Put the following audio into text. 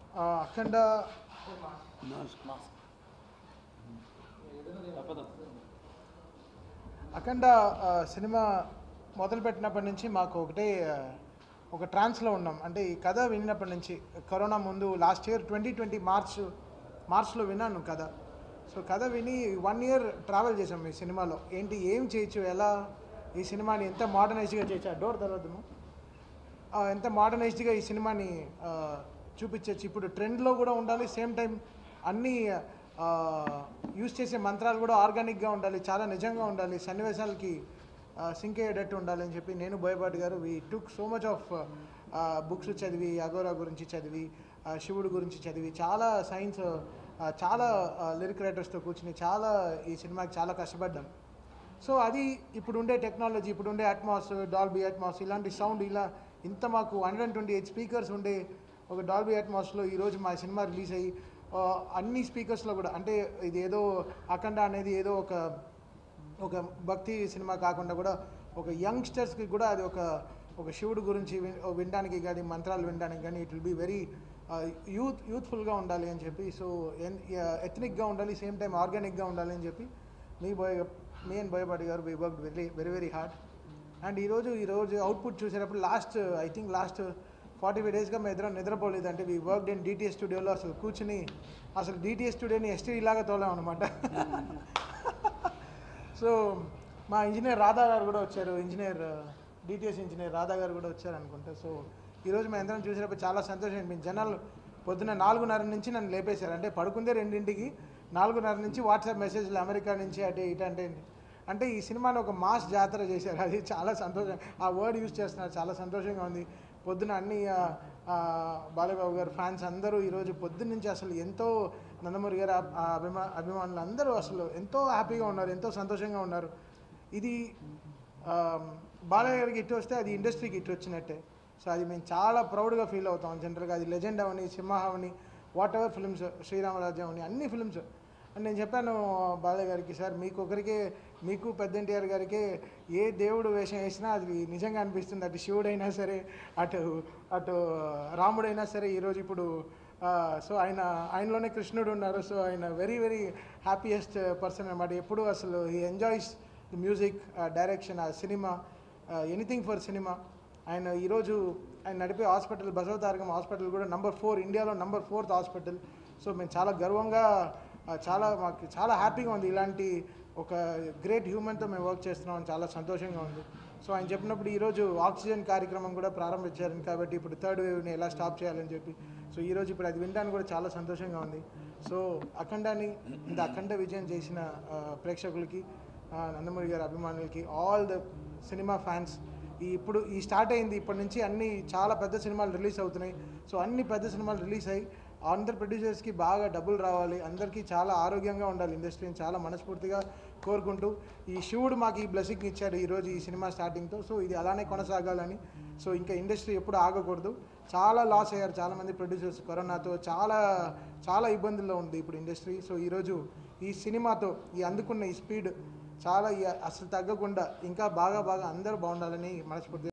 ఆ, అఖండ అఖండ ఆ, సినిమా మొదలుపెట్టినప్పటి నుంచి మాకు ఒకటే ఆ, ఒక ట్రాన్స్లో ఉన్నాం అంటే ఈ కథ విన్నప్పటి నుంచి కరోనా ముందు last year twenty twenty March మార్చ్లో విన్నాను కథ సో కథ విని వన్ ఇయర్ ట్రావెల్ చేసాం ఈ సినిమాలో ఏంటి ఏం చేయొచ్చు ఎలా ఈ సినిమాని ఎంత మోడర్నైజ్గా చేయొచ్చు ఆ డోర్ తర్వాతను ఆ, ఎంత మోడర్నైజ్డ్గా ఈ సినిమాని ఆ, చూపించవచ్చు ఇప్పుడు ట్రెండ్లో కూడా ఉండాలి సేమ్ టైం అన్నీ యూస్ చేసే మంత్రాలు కూడా ఆర్గానిక్గా ఉండాలి చాలా నిజంగా ఉండాలి సన్నివేశాలకి సింక్ అయ్యేటట్టు ఉండాలి అని చెప్పి నేను బోయపాటి గారు we took so much of books చదివి అగోరా గురించి చదివి ఆ, శివుడు గురించి చదివి చాలా సైన్స్ చాలా లిరిక్ రైటర్స్తో కూర్చుని చాలా ఈ సినిమాకి చాలా కష్టపడ్డాం సో అది ఇప్పుడు ఉండే టెక్నాలజీ ఇప్పుడు ఉండే అట్మాస్ డాల్బీ అట్మాస్ ఇలాంటి సౌండ్ ఇలా ఇంత మాకు hundred and twenty eight speakers ఉండే ఒక డాల్బీ అట్మాస్లో ఈరోజు మా సినిమా రిలీజ్ అయ్యి ఆ, అన్ని స్పీకర్స్లో కూడా అంటే ఇది ఏదో అఖండ అనేది ఏదో ఒక ఒక భక్తి సినిమా కాకుండా కూడా ఒక యంగ్స్టర్స్కి కూడా అది ఒక ఒక శివుడు గురించి విన్- వినడానికి కానీ మంత్రాలు వినడానికి కానీ it will be very youth యూత్ఫుల్గా ఉండాలి అని చెప్పి సో ఎథనిక్గా ఉండాలి సేమ్ టైం ఆర్గానిక్గా ఉండాలి అని చెప్పి మీ బోయ్ మీ అండ్ బోయపాటి గారు we work very very very hard and ఈరోజు ఈరోజు అవుట్పుట్ చూసేటప్పుడు last I think last forty five డేస్గా మేము ఇద్దరం నిద్రపోలేదు అంటే వీ వర్క్ ఇన్ డిటిఎస్ స్టూడియోలో అసలు కూర్చుని అసలు డిటిఎస్ స్టూడియోని ఎస్టీ లాగా తోలాం అనమాట సో మా ఇంజనీర్ రాధా గారు కూడా వచ్చారు ఇంజనీర్ డిటిఎస్ ఇంజనీర్ రాధా గారు కూడా వచ్చారు అనుకుంటా సో ఈరోజు మేము అందరం చూసేటప్పుడు చాలా సంతోషం అనిపించింది జనాలు పొద్దున్న నాలుగున్నర నుంచి నన్ను లేపేశారు అంటే పడుకుందే రెండింటికి నాలుగున్నర నుంచి వాట్సాప్ మెసేజ్లు అమెరికా నుంచి అటే ఇటు అంటే అంటే ఈ సినిమాని ఒక మాస్ జాతర చేశారు అది చాలా సంతోషం ఆ వర్డ్ యూజ్ చేస్తున్నారు చాలా సంతోషంగా ఉంది పొద్దున అన్ని ఆ, ఆ, బాలబాబు గారు ఫ్యాన్స్ అందరూ ఈరోజు పొద్దున్న నుంచి అసలు ఎంతో నందమూరి గారు ఆ- ఆ అభిమా అభిమానులు అందరూ అసలు ఎంతో హ్యాపీగా ఉన్నారు ఎంతో సంతోషంగా ఉన్నారు ఇది ఆ, బాలయ్య గారికి ఇటు వస్తే అది ఇండస్ట్రీకి ఇటు వచ్చినట్టే సో అది మేము చాలా ప్రౌడ్గా ఫీల్ అవుతాం జనరల్గా అది లెజెండ్ అవని సింహ అవని వాట్ ఎవర్ ఫిల్మ్స్ శ్రీరామరాజ్యం అవని అన్ని ఫిల్మ్స్ అని నేను చెప్పాను బాలయ్య గారికి సార్ మీకు ఒకరికే మీకు పెద్ద ఎన్టీఆర్ గారికి ఏ దేవుడు వేషం వేసినా అది నిజంగా అనిపిస్తుంది అటు శివుడైనా సరే అటు అటు రాముడైనా సరే ఈరోజు ఇప్పుడు ఆ, సో ఆయన ఆయనలోనే కృష్ణుడు ఉన్నారు సో ఆయన వెరీ వెరీ హ్యాపీయెస్ట్ పర్సన్ అనమాట ఎప్పుడు అసలు ఈ ఎంజాయ్స్ ది మ్యూజిక్ డైరెక్షన్ ఆ సినిమా ఎనీథింగ్ ఫర్ సినిమా ఆయన ఈరోజు ఆయన నడిపే హాస్పిటల్ బసవతారకం హాస్పిటల్ కూడా నంబర్ ఫోర్ ఇండియాలో నంబర్ ఫోర్త్ హాస్పిటల్ సో మేము చాలా గర్వంగా ఆ, చాలా మాకు చాలా హ్యాపీగా ఉంది ఇలాంటి ఒక గ్రేట్ హ్యూమన్తో మేము వర్క్ చేస్తున్నాం చాలా సంతోషంగా ఉంది సో ఆయన చెప్పినప్పుడు ఈరోజు ఆక్సిజన్ కార్యక్రమం కూడా ప్రారంభించారు కాబట్టి ఇప్పుడు థర్డ్ వేవ్ని ఎలా స్టాప్ చేయాలని చెప్పి సో ఈరోజు ఇప్పుడు అది వినడానికి కూడా చాలా సంతోషంగా ఉంది సో అఖండాన్ని ఇంత అఖండ విజయం చేసిన ఆ, ప్రేక్షకులకి ఆ, నందమూరి గారి అభిమానులకి ఆల్ ద సినిమా ఫ్యాన్స్ ఈ ఇప్పుడు ఈ స్టార్ట్ అయింది ఇప్పటి నుంచి అన్ని చాలా పెద్ద సినిమాలు రిలీజ్ అవుతున్నాయి సో అన్ని పెద్ద సినిమాలు రిలీజ్ అయ్యి అందరు ప్రొడ్యూసర్స్కి బాగా డబ్బులు రావాలి అందరికీ చాలా ఆరోగ్యంగా ఉండాలి ఇండస్ట్రీని చాలా మనస్ఫూర్తిగా కోరుకుంటూ ఈ శివుడు మాకు ఈ బ్లెస్సింగ్ ఇచ్చారు ఈరోజు ఈ సినిమా స్టార్టింగ్తో సో ఇది అలానే కొనసాగాలని సో ఇంకా ఇండస్ట్రీ ఎప్పుడు ఆగకూడదు చాలా లాస్ అయ్యారు చాలామంది ప్రొడ్యూసర్స్ కరోనాతో చాలా చాలా ఇబ్బందుల్లో ఉంది ఇప్పుడు ఇండస్ట్రీ సో ఈరోజు ఈ సినిమాతో ఈ అందుకున్న ఈ స్పీడ్ చాలా ఈ అసలు తగ్గకుండా ఇంకా బాగా బాగా అందరూ బాగుండాలని మనస్ఫూర్తిగా